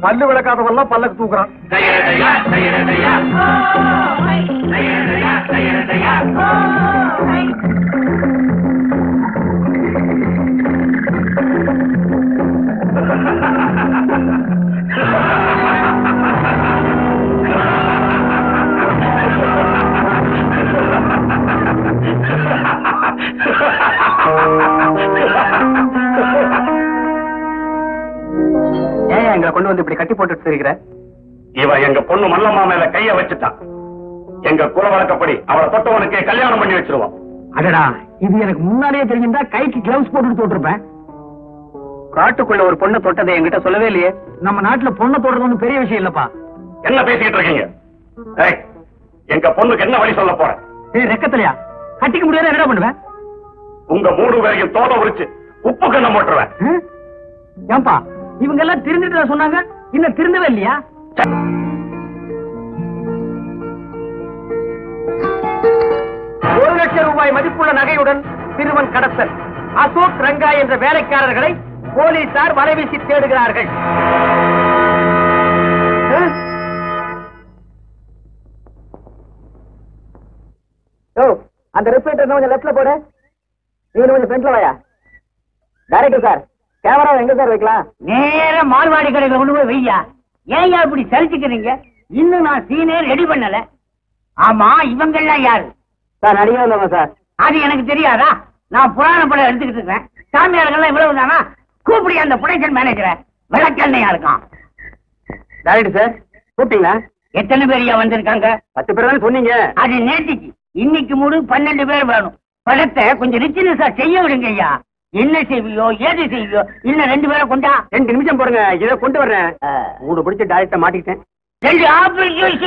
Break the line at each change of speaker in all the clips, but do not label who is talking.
பல்லு விளக்காதவெல்லாம் பல்லக்கு தூக்குறான்
ஏன் எங்களை கொண்டு வந்து இப்படி கட்டி போட்டுட்டு இருக்கிற
இவன் எங்க பொண்ணு மல்லம்மா மேல கைய வச்சுட்டான் எங்க குல வழக்கப்படி அவளை தொட்டவனுக்கு கல்யாணம் பண்ணி வச்சிருவோம்
அடடா இது எனக்கு முன்னாடியே தெரிஞ்சிருந்தா கைக்கு கிளவுஸ் போட்டுட்டு தொட்டிருப்பேன் காட்டுக்குள்ள ஒரு பொண்ணை தொட்டதை என்கிட்ட சொல்லவே இல்லையே நம்ம நாட்டுல பொண்ணை தொடுறது ஒண்ணும் பெரிய விஷயம் இல்லப்பா
என்ன பேசிக்கிட்டு இருக்கீங்க ஏய், எங்க பொண்ணுக்கு என்ன வழி சொல்ல போறேன்
ஏய் ரெக்கத்திலையா கட்டிக்க முடியாத என்ன பண்ணுவேன்
உங்க மூணு பேரையும் தோலை உரிச்சு உப்பு கண்ணம் போட்டுருவேன்
ஹம்? ஏன்பா இவங்க எல்லாம் திருந்துட்டு சொன்னாங்க இன்னும் திருந்தவே இல்லையா ஒரு லட்சம் ரூபாய் மதிப்புள்ள நகையுடன் சிறுவன் கடத்தல் அசோக் ரங்கா என்ற வேலைக்காரர்களை போலீசார் வலைவீசி தேடுகிறார்கள் ஹம்? ஓ அந்த ரெஸ்பிரேட்டர் கொஞ்சம் லெஃப்ட்ல போடு நீ கொஞ்சம் ஃப்ரண்ட்ல வாயா டைரக்டர் சார் கேமரா எங்க சார் வைக்கலாம்
நேர மால்வாடி கடையில கொண்டு போய் வையா ஏன் இப்படி சரிச்சுக்கிறீங்க இன்னும் நான் சீனே ரெடி பண்ணல ஆமா இவங்க எல்லாம் யாரு
சார் நடிகர் வந்தவங்க சார்
அது எனக்கு தெரியாதா நான் புராண படம் எடுத்துக்கிட்டு இருக்கேன் சாமியார்கள்லாம் இவ்வளவு தானா கூப்பிடி அந்த ப்ரொடக்ஷன் மேனேஜரை விளக்கண்ணையா இருக்கான்
டைரக்டர் சார் கூப்பிட்டீங்களா
எத்தனை பேர் வந்திருக்காங்க
பத்து பேர் தானே சொன்னீங்க
அது நேற்றுக்கு இன்னைக்கு மூடு பன்னெண்டு பேர் வேணும் படத்தை கொஞ்சம் ரிச்சினஸா செய்ய விடுங்க ஐயா என்ன செய்வியோ ஏது செய்வியோ இன்னும் ரெண்டு பேரை கொண்டா
ரெண்டு நிமிஷம் போடுங்க இதை கொண்டு வர்றேன் மூணு பிடிச்ச டைரக்டர் மாட்டிக்கிட்டேன்
ரெண்டு ஆப்பிள் ஜூஸ்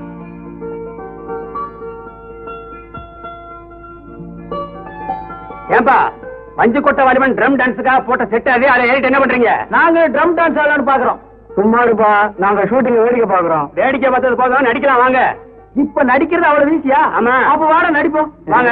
ஏன்பா மஞ்சு கொட்டை வாலிபன் ட்ரம் டான்ஸுக்காக போட்ட செட் அது அதை ஏறிட்டு என்ன பண்றீங்க நாங்க ட்ரம் டான்ஸ் ஆடலாம்னு பாக்குறோம் சும்மா இருப்பா நாங்க ஷூட்டிங் வேடிக்கை பாக்குறோம் வேடிக்கை பார்த்தது போக நடிக்கலாம் வாங்க இப்ப நடிக்கிறது அவ்வளவு ஈஸியா ஆமா அப்ப வாட நடிப்போம் வாங்க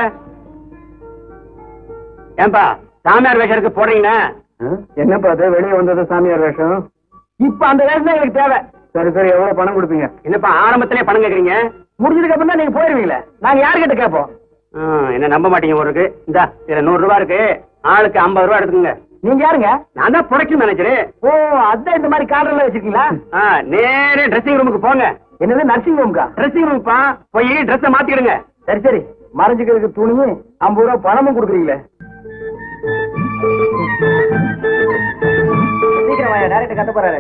ஏன்பா சாமியார் வேஷத்துக்கு போடுறீங்கன்னா என்னப்பா அது வெளியே வந்தது சாமியார் வேஷம் இப்ப அந்த வேஷம் தான் எனக்கு தேவை சரி சரி எவ்வளவு பணம் கொடுப்பீங்க என்னப்பா ஆரம்பத்திலே பணம் கேக்குறீங்க முடிஞ்சதுக்கு அப்புறம் தான் நீங்க போயிருவீங்களே நாங்க யாருக்கிட்ட கேட்போம் என்ன நம்ப மாட்டீங்க ஒரு இருக்கு இந்தா இதுல நூறு ரூபாய் இருக்கு ஆளுக்கு ஐம்பது ரூபாய் எடுத்துக்கங்க நீங்க யாருங்க நான் தான் ப்ரொடக்ஷன் மேனேஜர் ஓ அதான் இந்த மாதிரி கார்டர்ல வச்சிருக்கீங்களா நேரே ட்ரெஸ்ஸிங் ரூமுக்கு போங்க என்னது நர்சிங் ரூமுக்கா ட்ரெஸ்ஸிங் ரூமுப்பா போய் ட்ரெஸ்ஸை மாத்திக்கிடுங்க சரி சரி மறைஞ்சுக்கிறதுக்கு துணியும் ஐம்பது ரூபாய் பணமும் கொடுக்குறீங்களே சீக்கிரம் வாயா டேரக்டர் கத்த போறாரு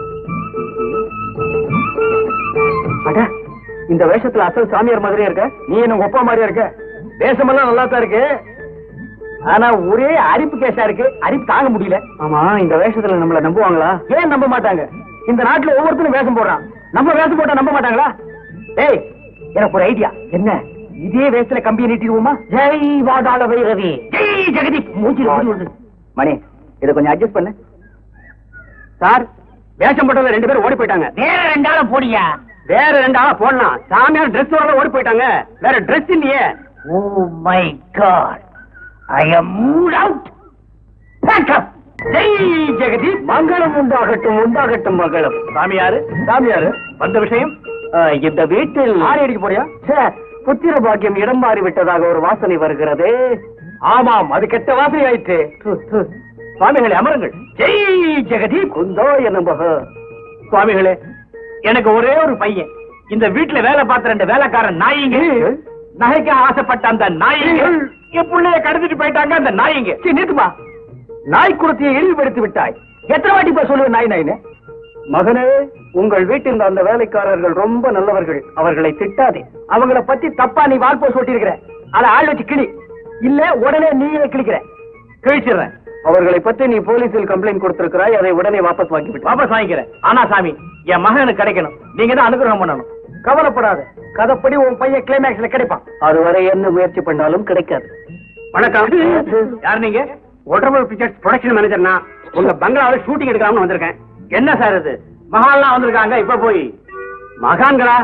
அட இந்த வேஷத்துல அசல் சாமியார் மாதிரியே இருக்க நீ என்ன ஒப்பா மாதிரியா இருக்க வேஷமெல்லாம் நல்லா தான் இருக்கு ஆனா ஒரே அரிப்பு கேஸா இருக்கு அரிப்பு தாங்க முடியல ஆமா இந்த வேஷத்துல நம்மள நம்புவாங்களா ஏன் நம்ப மாட்டாங்க இந்த நாட்டுல ஒவ்வொருத்தரும் வேஷம் போடுறான் நம்ம வேஷம் போட்டா நம்ப மாட்டாங்களா டேய் எனக்கு ஒரு ஐடியா என்ன இதே வேஷத்துல கம்பியை நீட்டிடுவோமா ஜெய் வாடாள வைரவி ஜெய் ஜெகதீப் மூச்சு மணி இதை கொஞ்சம் அட்ஜஸ்ட் பண்ணு சார் வேஷம் போட்டதுல ரெண்டு பேரும் ஓடி போயிட்டாங்க
வேற ரெண்டால போடியா
வேற ரெண்டு ஆளா போடலாம் சாமியார் ட்ரெஸ் வர ஓடி போயிட்டாங்க வேற ட்ரெஸ் இல்லையே
oh my god I am mood out pack up
Jai Jagathi மங்களம் உண்டாகட்டும் உண்டாகட்டும் மங்களம் சாமியாரு சாமியாரு வந்த விஷயம் இந்த வீட்டில் ஆடி அடிக்க போறியா புத்திர பாக்கியம் இடம் மாறி விட்டதாக ஒரு வாசனை வருகிறது ஆமாம் அது கெட்ட வாசனை ஆயிற்று து, து. சுவாமிகளே அமருங்கள் ஜெய் ஜெகதி குந்தோ என்னம்பக சுவாமிகளே எனக்கு ஒரே ஒரு பையன் இந்த வீட்டுல வேலை பார்த்த ரெண்டு வேலைக்காரன் நாயிங்க நகைக்கு ஆசைப்பட்ட அந்த நாயிங்க என் பிள்ளைய கடத்திட்டு போயிட்டாங்க அந்த நாயிங்க சரி நிறுத்துமா நாய் குரத்தையை இழிவுபடுத்தி விட்டாய் எத்தனை வாட்டி போய் சொல்லுவேன் நாய் நாயின்னு மகனே உங்கள் வீட்டில் அந்த வேலைக்காரர்கள் ரொம்ப நல்லவர்கள் அவர்களை திட்டாதே அவங்கள பத்தி தப்பா நீ வால் போஸ் ஓட்டிருக்கிற அதை ஆள் வச்சு கிளி இல்ல உடனே நீயே கிழிக்கிற கிழிச்சிடுறேன் அவர்களை பத்தி நீ போலீஸில் கம்ப்ளைண்ட் கொடுத்திருக்கிறாய் அதை உடனே வாபஸ் வாங்கி வாபஸ் வாங்கிக்கிறேன் ஆனா சாமி என் மகனுக்கு கிடைக்கணும் நீங்க தான் அனுகிரகம் பண்ணணும் கவலைப்படாத கதைப்படி உன் பையன் கிளைமேக்ஸ்ல கிடைப்பான் அதுவரை என்ன முயற்சி பண்ணாலும் கிடைக்காது வணக்கம் யார் நீங்க ஒட்டர்மல் பிக்சர்ஸ் ப்ரொடக்ஷன் மேனேஜர்னா உங்க பங்களாவில் ஷூட்டிங் எடுக்கலாம்னு வந்திருக்கேன் என்ன சார் இது மகான்லாம் வந்திருக்காங்க இப்ப போய் மகான்களா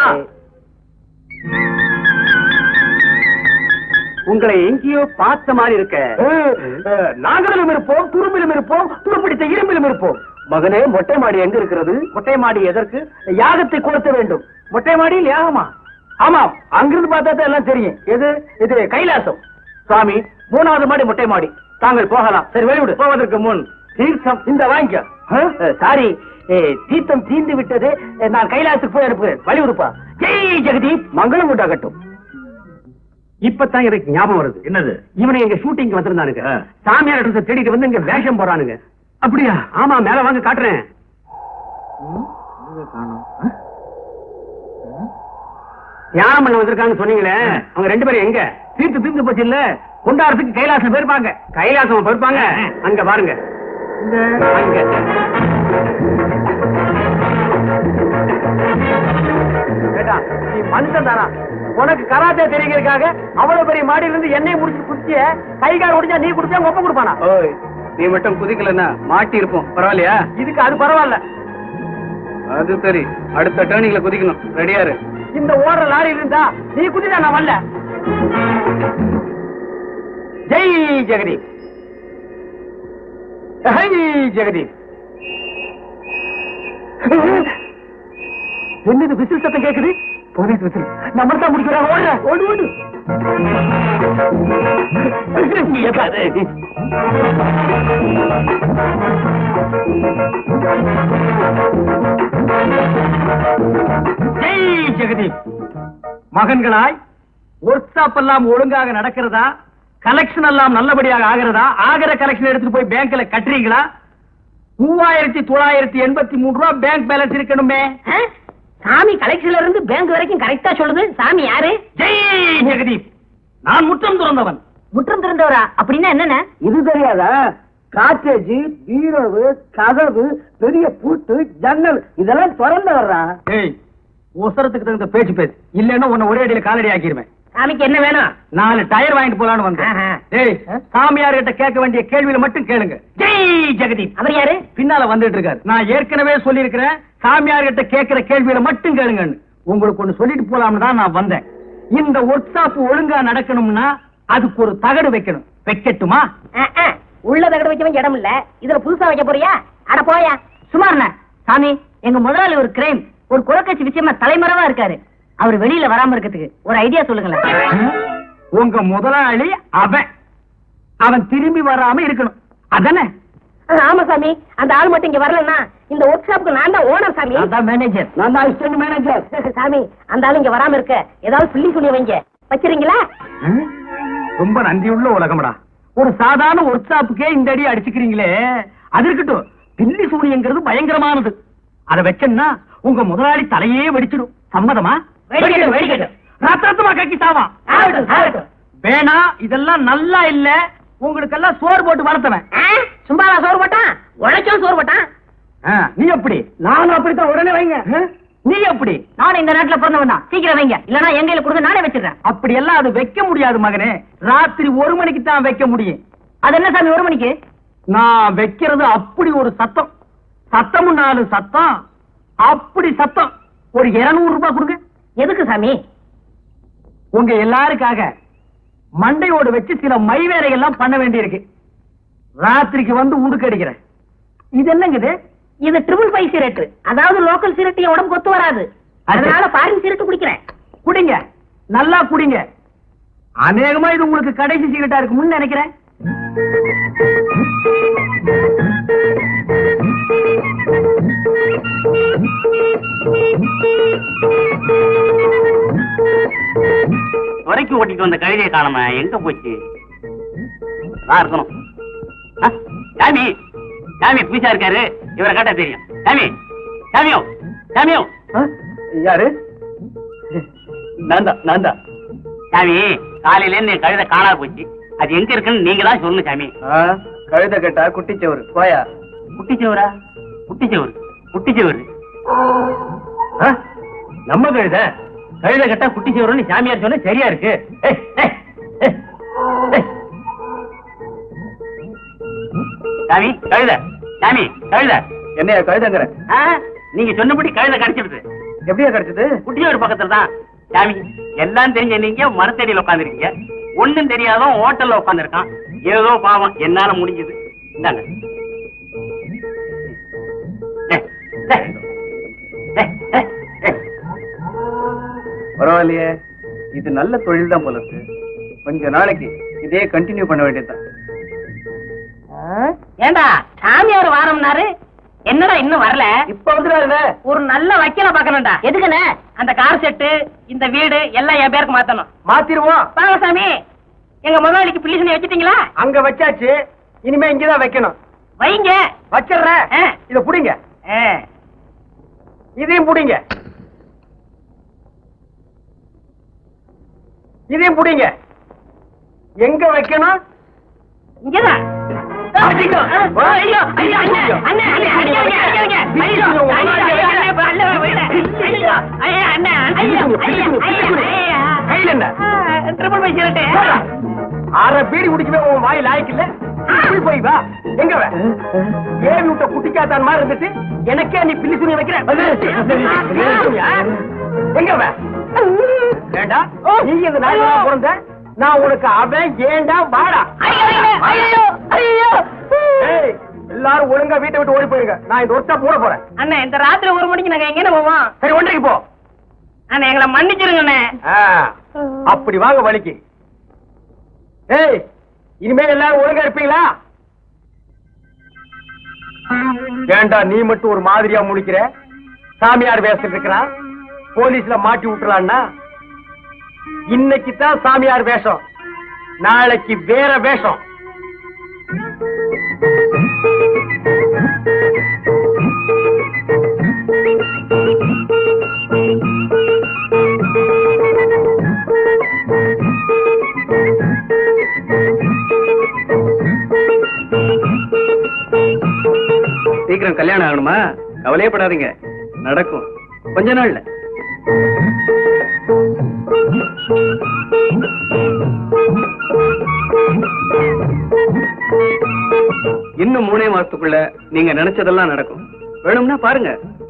உங்களை எங்கேயோ பார்த்த மாதிரி இருக்க நாங்களும் இருப்போம் துரும்பிலும் இருப்போம் துருப்பிடித்த இரும்பிலும் இருப்போம் மகனே மொட்டை மாடி எங்க இருக்கிறது மொட்டை மாடி எதற்கு யாகத்தை கொளுத்த வேண்டும் மொட்டை மாடியில் யாகமா ஆமாம் அங்கிருந்து பார்த்தா தான் எல்லாம் தெரியும் எது இது கைலாசம் சுவாமி மூணாவது மாடி மொட்டை மாடி தாங்கள் போகலாம் சரி வெளிவிடு போவதற்கு முன் தீர்த்தம் இந்த வாங்கிக்க சாரி தீர்த்தம் தீந்து விட்டது அஹ், நான் கைலாசத்துக்கு போய் அனுப்புகிறேன் வழிவிடுப்பா ஜெய் ஜெகதீப் மங்களம் உண்டாகட்டும் இப்பதான் எனக்கு ஞாபகம் வருது என்னது இவனை எங்க ஷூட்டிங் வந்திருந்தானுங்க சாமியார் இடத்தை தேடிட்டு வந்து இங்க வேஷம் போறானுங்க அப்படியா ஆமா மேல வாங்க காட்டுறேன் தியானம் பண்ண வந்திருக்காங்க சொன்னீங்களே அவங்க ரெண்டு பேரும் எங்க தீர்த்து தீர்ந்து போச்சு இல்ல கொண்டாடுறதுக்கு கைலாசம் போயிருப்பாங்க கைலாசம் போயிருப்பாங்க அங்க பாருங்க அங்க ஏடா, நீ மனுஷன் தானா உனக்கு கராத்தே தெரியுங்கிறதுக்காக அவ்வளவு பெரிய மாடியில இருந்து எண்ணெய் முடிச்சு குடிச்சிய கைகால் ஒடிஞ்சா நீ குடிச்சா உங்க ஒப்ப கொடுப்பானா
ஓய் நீ மட்டும் குதிக்கலன்னா மாட்டி இருப்போம் பரவாயில்லையா
இதுக்கு அது பரவாயில்ல
அது சரி அடுத்த டேர்னிங்ல குதிக்கணும் ரெடியா இரு
இந்த ஓடுற லாரியில இருந்தா நீ குதிடா நான் வரல ஜெய் ஜெகதீப் ஜெய் ஜெகதீப் என்னது விசில் சத்தம் கேக்குது போலீஸ் விசில் நம்ம தான் முடிக்கிறாங்க ஓடுற ஓடு ஓடு நீ எப்பாரு? ஜெய் ஜெகதீப் மகன்களாய் ஒர்க் ஷாப் எல்லாம் ஒழுங்காக நடக்கிறதா கலெக்ஷன் எல்லாம் நல்லபடியாக ஆகிறதா ஆகிற கலெக்ஷன் எடுத்துட்டு போய் பேங்க்ல கட்டுறீங்களா மூவாயிரத்தி தொள்ளாயிரத்தி எண்பத்தி மூணு ரூபாய் பேங்க் பேலன்ஸ் இருக்கணுமே
ஆ? சாமி கலெக்ஷன்ல இருந்து பேங்க் வரைக்கும் கரெக்டா சொல்லுது சாமி யாரு
ஜெய் ஜெகதீப் நான் முற்றம் துறந்தவன்
முற்றம் திறந்தவரா அப்படின்னா என்னென்ன
இது தெரியாதா காட்டேஜ் பீரோவு கதவு பெரிய பூட்டு ஜன்னல் இதெல்லாம் திறந்து வர்றா ஏய் ஒசரத்துக்கு தகுந்த பேச்சு பேசு இல்லன்னா உன்னை ஒரே அடியில காலடி ஆக்கிருவேன்
சாமிக்கு என்ன வேணும்
நாலு டயர் வாங்கிட்டு போலான்னு வந்தேன்
ஆஹா.
ஏய் சாமியார் கிட்ட கேட்க வேண்டிய கேள்வியில மட்டும் கேளுங்க ஜெய் ஜெகதீப்
அவர் யாரு
பின்னால வந்துட்டு இருக்காரு நான் ஏற்கனவே சொல்லியிருக்கிறேன் சாமியார் கிட்ட கேட்கிற கேள்வியில மட்டும் கேளுங்கன்னு உங்களுக்கு ஒண்ணு சொல்லிட்டு போலாம்னு தான் நான் வந்தேன் இந்த ஒர்க் ஷாப் ஒழுங்கா நடக்கணும்னா அதுக்கு ஒரு தகடு வைக்கணும் வைக்கட்டுமா
ஆ, ஆ. உள்ள தகடு வைக்கவும் இடம் இல்ல இதுல புதுசா வைக்க போறியா அட போயா சுமார்ண்ண சாமி எங்க முதலாளி ஒரு கிரைம் ஒரு குலக்கட்சி விஷயமா தலைமறைவா இருக்காரு அவர் வெளியில வராம இருக்கிறதுக்கு ஒரு ஐடியா சொல்லுங்களேன்
உங்க முதலாளி அவன் அவன் திரும்பி வராம இருக்கணும் அதானே
ஆமா சாமி அந்த ஆள் மட்டும் இங்க வரலன்னா இந்த ஒர்க் ஷாப்புக்கு நான் தான் ஓனர் சாமி
நான் மேனேஜர் நான் தான் அசிஸ்டன்ட் மேனேஜர்
சாமி அந்த ஆள் இங்க வராம இருக்க ஏதாவது சொல்லி சொல்லி வைங்க வச்சிருங்களா
ரொம்ப நன்றியுள்ள உலகம்டா ஒரு சாதாரண ஒர்க் ஷாப்புக்கே இந்த அடி அடிச்சுக்கிறீங்களே அது இருக்கட்டும் பில்லி சூனியங்கிறது பயங்கரமானது அத வச்சேன்னா உங்க முதலாளி தலையே வெடிச்சிடும் சம்மதமா
வெடிக்கட்டும், வெடிக்கட்டும்.
ரத்த ரத்தமா கக்கி சாவான்
ஆகட்டும், ஆகட்டும்.
வேணா இதெல்லாம் நல்லா இல்ல உங்களுக்கெல்லாம் சோறு போட்டு வளர்த்தவன்
ஆ? சும்மாவா சோறு போட்டான் உழைச்சும் சோறு போட்டான்
ஆ, நீ எப்படி நானும் அப்படித்தான் உடனே வைங்க ஆ? நீ எப்படி
நானும் இந்த நாட்டுல பிறந்தவன் தான் சீக்கிரம் வைங்க இல்லன்னா எங்க கையில கொடுங்க நானே வச்சிடுறேன்
அப்படி எல்லாம் அது வைக்க முடியாது மகனே ராத்திரி ஒரு மணிக்கு தான் வைக்க முடியும்
அது என்ன சாமி ஒரு மணிக்கு
நான் வைக்கிறது அப்படி ஒரு சத்தம் சத்தமும் நாலு சத்தம் அப்படி சத்தம் ஒரு 200 ரூபாய் கொடுங்க
எதுக்கு சாமி
உங்க எல்லாருக்காக மண்டையோடு வச்சு சில மை வேலைகள்லாம் பண்ண வேண்டியிருக்கு ராத்திரிக்கு வந்து உடுக்கு அடிக்கிறேன் இது என்னங்க இது
இது ட்ரிபிள் ஃபைவ் சிரட்டு அதாவது லோக்கல் சிரட்டு என் உடம்புக்கு ஒத்து வராது அதனால ஃபாரின் சிரட்டு குடிக்கிறேன்
குடிங்க நல்லா குடிங்க அநேகமா இது உங்களுக்கு கடைசி சிகரெட்டா இருக்கும்னு நினைக்கிறேன்
துறைக்கு ஓட்டிட்டு வந்த கழுதையை காணாம எங்க போச்சு நான் இருக்கணும் ஆ, சாமி சாமி பூசா இருக்காரு இவரை கேட்டா தெரியும் சாமி சாமியோ சாமியோ
யாரு நான் தான் நான் தான்
சாமி காலையில இருந்து என் கழுதை காணாம போச்சு அது எங்க இருக்குன்னு நீங்க தான் சொல்லணும் சாமி
கழுத கட்டா குட்டிச்சவரு போயா
குட்டிச்சவரா குட்டிச்சவரு குட்டிச்சவரு
ஆ? நம்ம கழுத கழுத கட்டா குட்டி சேவரன்னு சாமியார் சொன்ன சரியா இருக்கு ஏய், ஏய், ஏய், ஏய்.
சாமி கழுத சாமி கழுத
என்னையா கழுதங்கிற
ஆ, நீங்க சொன்னபடி கழுத கிடைச்சிடுது
எப்படியா கிடைச்சது
குட்டியோட பக்கத்துல தான் சாமி எல்லாம் தெரிஞ்ச நீங்க மரத்தடியில உட்காந்துருக்கீங்க ஒண்ணும் தெரியாதவன் ஹோட்டல்ல உட்காந்துருக்கான் ஏதோ பாவம் என்னால முடிஞ்சது இந்தாங்க
டேய். டேய், டேய், டேய்.
பரவாயில்லையே இது நல்ல தொழில் தான் போல இருக்கு கொஞ்ச நாளைக்கு இதே கண்டினியூ பண்ண வேண்டியதுதான்
ஏண்டா சாமியார் வாரம்னாரு என்னடா இன்னும் வரல
இப்ப வந்துடாருண்ணே
ஒரு நல்ல வக்கீல பாக்கணும்டா எதுக்குண்ணே அந்த கார் செட்டு இந்த வீடு எல்லாம் என் பேருக்கு மாத்தணும்
மாத்திருவோம்
வாங்க சாமி எங்க முதலாளிக்கு பிள்ளைசனை வச்சிட்டீங்களா
அங்க வச்சாச்சு இனிமே இங்கதான் வைக்கணும்
வைங்க
வச்சிடுறேன்
ஆ.
இத புடிங்க
ஆ.
இதையும் புடிங்க இதையும் புடிங்க எங்க வைக்கணும்
இங்கதான்
அடிங்க.
ஆ, ஐயோ, ஐயோ, அண்ணே, அண்ணே, அண்ணே, அடிக்காதீங்க, அடிக்காதீங்க. ஐயோ, ஐயோ, ஐயோ, அண்ணே, இப்ப அண்ணே விடு. ஐயோ, ஐயோ, அண்ணே, ஐயோ, ஐயோ, ஐயோ, ஐயோ.
கையில என்ன
ஆ, ட்ரிபிள் பை ஷர்ட்டு.
அரை பீடி குடிக்கவே உன் வாய் லாய்க்கு இல்ல இப்படி போய் வா எங்க வே ஏவி விட்ட குட்டிக்காத்தான் மாதிரி இருந்துட்டு எனக்கே நீ பில்லி துணி வைக்கிற பில்லி துணியா? எங்க வே ஏண்டா நீ இந்த நாய் பிறந்த நான் உனக்கு அவன் ஏண்டா வாடா
ஐயோ, ஐயோ, ஐயோ.
ஏய், எல்லாரும் ஒழுங்கா வீட்டை விட்டு ஓடி போயிருங்க நான் இந்த ஒர்க்கா போட போறேன்
அண்ணே இந்த ராத்திரி ஒரு மணிக்கு நாங்க எங்க போவோம்
சரி ஒன்றைக்கு போ
அண்ணே எங்களை மன்னிச்சிருங்கண்ணே
ஆ, அப்படி வாங்க வலிக்கு ஏய் இனிமேல் எல்லாரும் ஒழுங்கா இருப்பீங்களா ஏண்டா நீ மட்டும் ஒரு மாதிரியா முழிக்கிற சாமியார் வேஷம் இருக்கிறான் போலீஸ்ல மாட்டி விட்டுறான்னா இன்னைக்கு தான் சாமியார் வேஷம் நாளைக்கு வேற வேஷம்
சீக்கிரம் கல்யாணம் ஆகணுமா கவலையே படாதீங்க நடக்கும் கொஞ்ச நாள்ல இன்னும் மூணே மாசத்துக்குள்ள நீங்க நினைச்சதெல்லாம் நடக்கும் வேணும்னா பாருங்க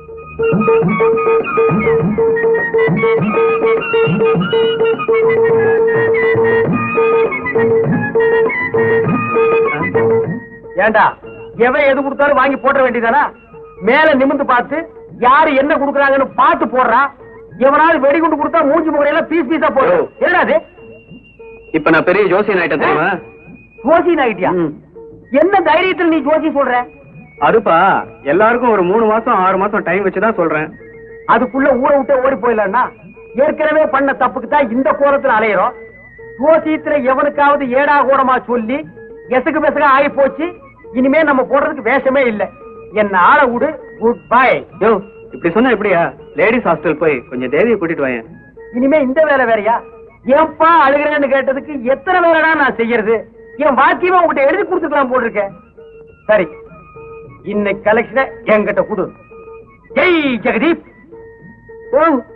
ஏண்டா எவன் எது கொடுத்தாலும் வாங்கி போட வேண்டியதானா மேல நிமிந்து பார்த்து யாரு என்ன கொடுக்கறாங்கன்னு பார்த்து போடுறான் எவனாவது வெடிகுண்டு கொடுத்தா மூஞ்சி முகரையெல்லாம் பீஸ் பீஸா போடும் என்னடா அது
இப்ப நான் பெரிய ஜோசியன் ஆயிட்டேன் தெரியுமா
ஜோசி ஆயிட்டியா
ம்.
என்ன தைரியத்துல நீ ஜோசி சொல்ற
அதுப்பா எல்லாருக்கும் ஒரு மூணு மாசம் ஆறு மாசம் டைம் வச்சுதான் சொல்றேன்
அதுக்குள்ள ஊரை விட்டு ஓடி போயிடலாம்னா ஏற்கனவே பண்ண தப்புக்கு தான் இந்த கோலத்துல அலையிறோம் ஜோசியத்துல எவனுக்காவது ஏடா கூடமா சொல்லி எசகு பெசக ஆகி போச்சு இனிமே நம்ம போடுறதுக்கு வேஷமே இல்ல என்ன ஆள விடு குட் பை
யோ இப்படி சொன்னா எப்படியா லேடிஸ் ஹாஸ்டல் போய் கொஞ்சம் தேவியை கூட்டிட்டு வாயேன்
இனிமே இந்த வேலை வேறயா ஏன்பா அழுகிறேன்னு கேட்டதுக்கு எத்தனை வேலைடா நான் செய்யறது என் வாக்கியமா உங்ககிட்ட எழுதி கொடுத்துக்கலாம் போட்டிருக்கேன் சரி இன்னைக்கு கலெக்ஷனை என்கிட்ட கொடு ஜெய் ஜெகதீப்
ஓ